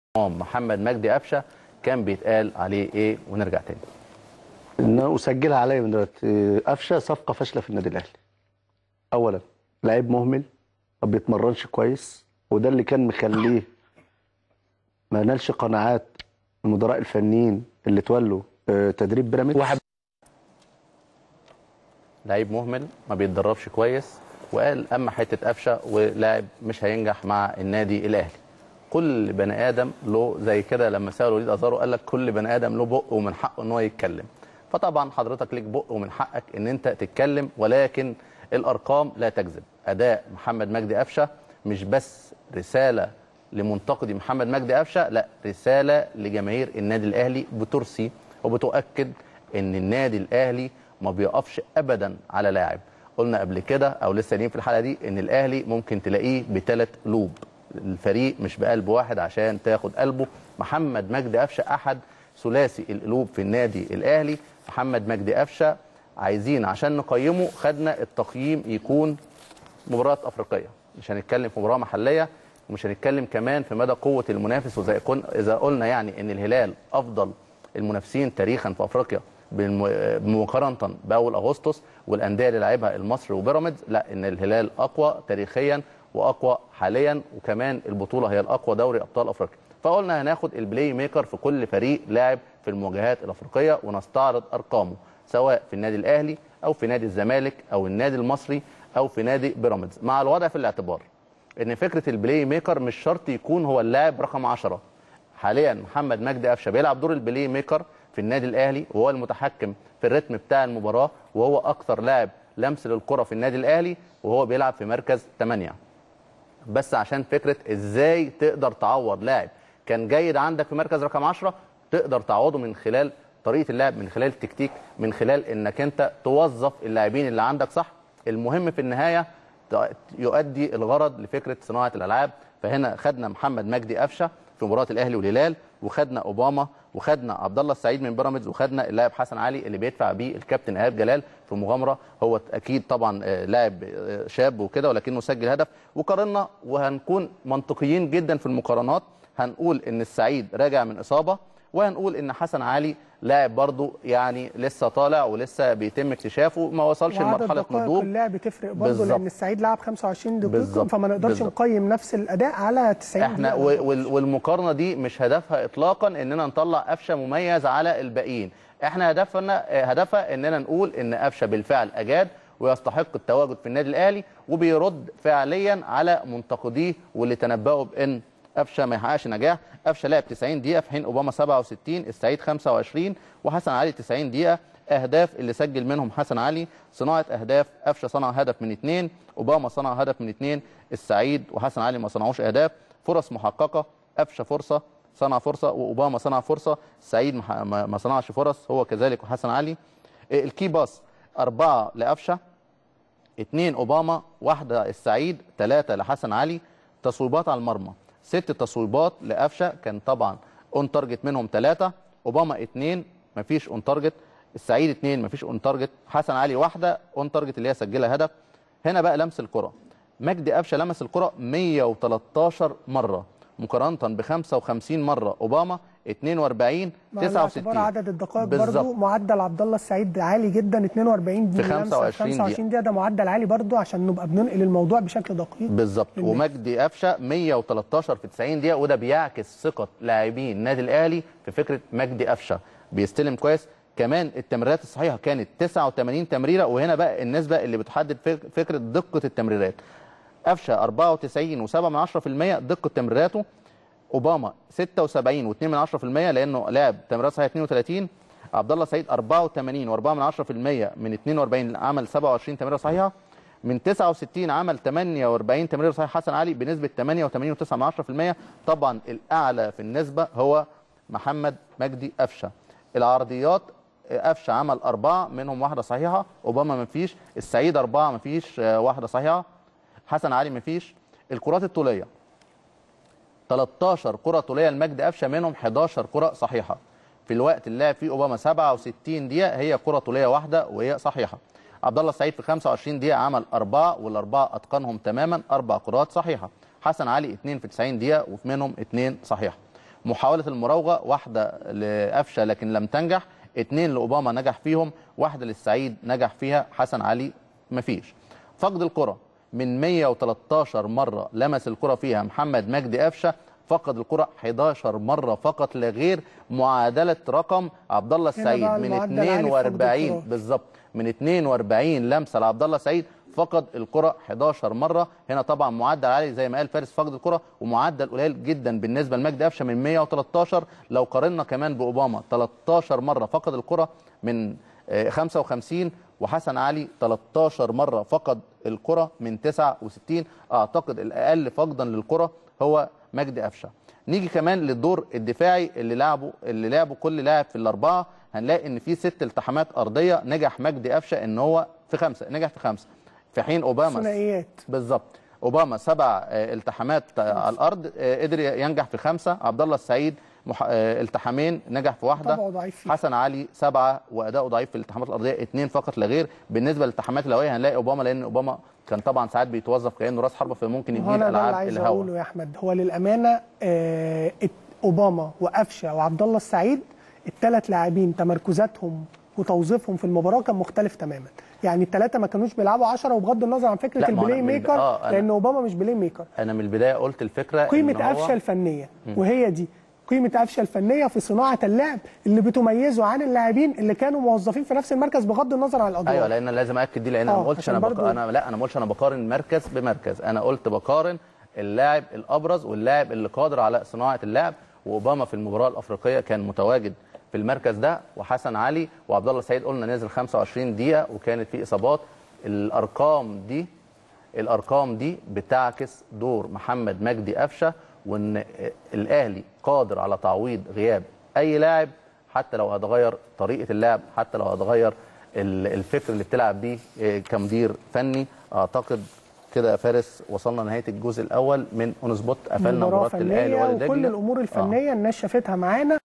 محمد مجدي قفشه كان بيتقال عليه ايه ونرجع تاني ان انا اسجلها عليا من دلوقتي قفشه صفقه فاشله في النادي الاهلي اولا لعيب مهمل ما بيتمرنش كويس وده اللي كان مخليه ما نالش قناعات المدراء الفنيين اللي تولوا آه، تدريب بيراميدز واحد لعيب مهمل ما بيتدربش كويس وقال اما حته قفشه ولاعب مش هينجح مع النادي الاهلي كل بني ادم له زي كده لما سالوا وليد ازارو قال لك كل بني ادم له بق ومن حقه ان هو يتكلم فطبعا حضرتك ليك بق ومن حقك ان انت تتكلم ولكن الارقام لا تكذب اداء محمد مجدي قفشه مش بس رساله لمنتقدي محمد مجدي قفشه لا رساله لجماهير النادي الاهلي بترسي وبتؤكد ان النادي الاهلي ما بيقفش ابدا على لاعب قلنا قبل كده او لسه قايلين في الحلقه دي ان الاهلي ممكن تلاقيه بثلاث قلوب الفريق مش بقلب واحد عشان تاخد قلبه محمد مجدي قفشه احد ثلاثي القلوب في النادي الاهلي محمد مجدي قفشه عايزين عشان نقيمه خدنا التقييم يكون مباراه افريقيه مش هنتكلم في مباراه محليه ومش هنتكلم كمان في مدى قوه المنافس وزي قل... اذا قلنا يعني ان الهلال افضل المنافسين تاريخا في افريقيا بالم- مقارنه باول اغسطس والانديه اللي لعبها المصري وبيراميدز لا ان الهلال اقوى تاريخيا واقوى حاليا وكمان البطوله هي الاقوى دوري ابطال افريقيا فقلنا هناخد البلاي ميكر في كل فريق لاعب في المواجهات الافريقيه ونستعرض ارقامه سواء في النادي الاهلي او في نادي الزمالك او النادي المصري او في نادي بيراميدز مع الوضع في الاعتبار ان فكره البلاي ميكر مش شرط يكون هو اللاعب رقم 10 حاليا محمد مجدي قفشه بيلعب دور البلاي ميكر في النادي الاهلي وهو المتحكم في الريتم بتاع المباراه وهو اكثر لاعب لمس للكره في النادي الاهلي وهو بيلعب في مركز 8 بس عشان فكره ازاي تقدر تعوض لاعب كان جيد عندك في مركز رقم 10 تقدر تعوضه من خلال طريقه اللعب من خلال التكتيك من خلال انك انت توظف اللاعبين اللي عندك صح المهم في النهايه ت- يؤدي الغرض لفكره صناعه الالعاب فهنا خدنا محمد مجدي قفشه في مباراه الاهلي والهلال وخدنا اوباما وخدنا عبد الله السعيد من بيراميدز وخدنا اللاعب حسن علي اللي بيدفع بيه الكابتن ايهاب جلال في مغامره هو اكيد طبعا آه، لاعب آه، شاب وكده ولكنه سجل هدف وقارنا وهنكون منطقيين جدا في المقارنات هنقول ان السعيد راجع من اصابه وهنقول ان حسن علي لاعب برضو يعني لسه طالع ولسه بيتم اكتشافه ما وصلش وعدد لمرحله دقائق نضوج اللعب تفرق برضه بالظبط. لان السعيد لعب 25 دقيقه بالظبط. فما نقدرش بالظبط. نقيم نفس الاداء على 90 احنا دقيقه و- وال- والمقارنه دي مش هدفها اطلاقا اننا نطلع قفشه مميز على الباقيين احنا هدفنا هدفها اننا نقول ان قفشه بالفعل اجاد ويستحق التواجد في النادي الاهلي وبيرد فعليا على منتقديه واللي تنبأوا بان قفشه ما يحققش نجاح قفشه لعب 90 دقيقه في حين اوباما 67 السعيد 25 وحسن علي 90 دقيقه اهداف اللي سجل منهم حسن علي صناعه اهداف قفشه صنع هدف من اثنين اوباما صنع هدف من اثنين السعيد وحسن علي ما صنعوش اهداف فرص محققه قفشه فرصه صنع فرصه واوباما صنع فرصه السعيد ما ح- ما ما صنعش فرص هو كذلك وحسن علي إيه، الكي باص أربعة لقفشه اثنين اوباما واحده السعيد ثلاثه لحسن علي تصويبات على المرمى ست تصويبات لقفشه كان طبعا اون تارجت منهم ثلاثه اوباما اثنين مفيش اون تارجت السعيد اثنين مفيش اون تارجت حسن علي واحده اون تارجت اللي هي سجلها هدف هنا بقى لمس الكره مجدي قفشه لمس الكره 113 مره مقارنه ب 55 مره اوباما 42 مع الاعتبار 69 عدد الدقائق بالظبط. برضه معدل عبد الله السعيد عالي جدا 42 في لمسة 25 25 دقيقه ده معدل عالي برضه عشان نبقى بننقل الموضوع بشكل دقيق بالظبط للناس. ومجدي قفشه 113 في 90 دقيقه وده بيعكس ثقه لاعبين النادي الاهلي في فكره مجدي قفشه بيستلم كويس كمان التمريرات الصحيحه كانت 89 تمريره وهنا بقى النسبه اللي بتحدد فك- فكره دقه التمريرات قفشه 94 و7 من 10% دقه تمريراته اوباما 76 و2 من 10% لانه لعب تمريرات صحيحه 32 عبد الله سعيد 84 و4 من 10% من 42 عمل 27 تمريره صحيحه من 69 عمل 48 تمريره صحيحه حسن علي بنسبه 88.9 من 10% طبعا الاعلى في النسبه هو محمد مجدي قفشه العرضيات قفشه عمل أربعة منهم واحدة صحيحة أوباما ما فيش السعيد أربعة ما فيش آه، واحدة صحيحة حسن علي ما فيش الكرات الطولية 13 كرة طولية لمجدي قفشه منهم 11 كرة صحيحة في الوقت اللي لعب فيه اوباما 67 دقيقة هي كرة طولية واحدة وهي صحيحة عبد الله السعيد في 25 دقيقة عمل أربعة والأربعة أتقنهم تماما أربع كرات صحيحة حسن علي اثنين في 90 دقيقة وفي منهم اثنين صحيحة محاوله المراوغه واحده لقفشه لكن لم تنجح اثنين لاوباما نجح فيهم واحده للسعيد نجح فيها حسن علي مفيش فقد الكره من 113 مره لمس الكره فيها محمد مجدي قفشه فقد الكره 11 مره فقط لا غير معادله رقم عبد الله هنا السعيد بقى من المعدل عالي في فقد 42 الكرات. بالظبط من 42 لمسه لعبد الله سعيد فقد الكره 11 مره هنا طبعا معدل عالي زي ما قال فارس فقد الكره ومعدل قليل جدا بالنسبه لمجدي قفشه من 113 لو قارنا كمان باوباما 13 مره فقد الكره من آه، 55 وحسن علي 13 مره فقد الكره من 69 اعتقد الاقل فقدا للكره هو مجدي قفشه نيجي كمان للدور الدفاعي اللي لعبه اللي لعبه كل لاعب في الاربعه هنلاقي ان في ست التحامات ارضيه نجح مجدي قفشه ان هو في خمسه نجح في خمسه في حين اوباما ثنائيات بالظبط اوباما سبع آه، التحامات آه، على الارض آه، قدر ينجح في خمسه عبد الله السعيد مح... آه، التحامين نجح في واحده طبعه ضعيف فيه. حسن علي سبعه واداؤه ضعيف في الالتحامات الارضيه اثنين فقط لا غير بالنسبه للالتحامات الهوائيه هنلاقي اوباما لان اوباما كان طبعا ساعات بيتوظف كانه راس حربه فممكن هو يجيب انا ده اللي العاب عايز الهواء اقوله يا احمد هو للامانه آه ات- اوباما وقفشه وعبد الله السعيد الثلاث لاعبين تمركزاتهم وتوظيفهم في المباراه كان مختلف تماما يعني الثلاثه ما كانوش بيلعبوا 10 وبغض النظر عن فكره لا، ما هو أنا البلاي من- ميكر آه، أنا- لان اوباما مش بلاي ميكر انا من البدايه قلت الفكره إن قيمه هو- قفشه الفنيه وهي دي قيمه قفشه الفنيه في صناعه اللعب اللي بتميزه عن اللاعبين اللي كانوا موظفين في نفس المركز بغض النظر عن الادوار ايوه لان أنا لازم اكد دي لان انا آه، ما قلتش عشان انا بق... برضو- انا لا انا ما قلتش انا بقارن مركز بمركز انا قلت بقارن اللاعب الابرز واللاعب اللي قادر على صناعه اللعب واوباما في المباراه الافريقيه كان متواجد في المركز ده وحسن علي وعبد الله السعيد قلنا نزل 25 دقيقه وكانت في اصابات الارقام دي الارقام دي بتعكس دور محمد مجدي قفشه وان الاهلي قادر على تعويض غياب اي لاعب حتى لو هتغير طريقه اللعب حتى لو هتغير ال- الفكر اللي بتلعب بيه إيه، كمدير فني اعتقد كده يا فارس وصلنا نهايه الجزء الاول من اون سبوت قفلنا مباراه مباراه الاهلي فنيه والدجله وكل الامور الفنيه الناس شافتها معانا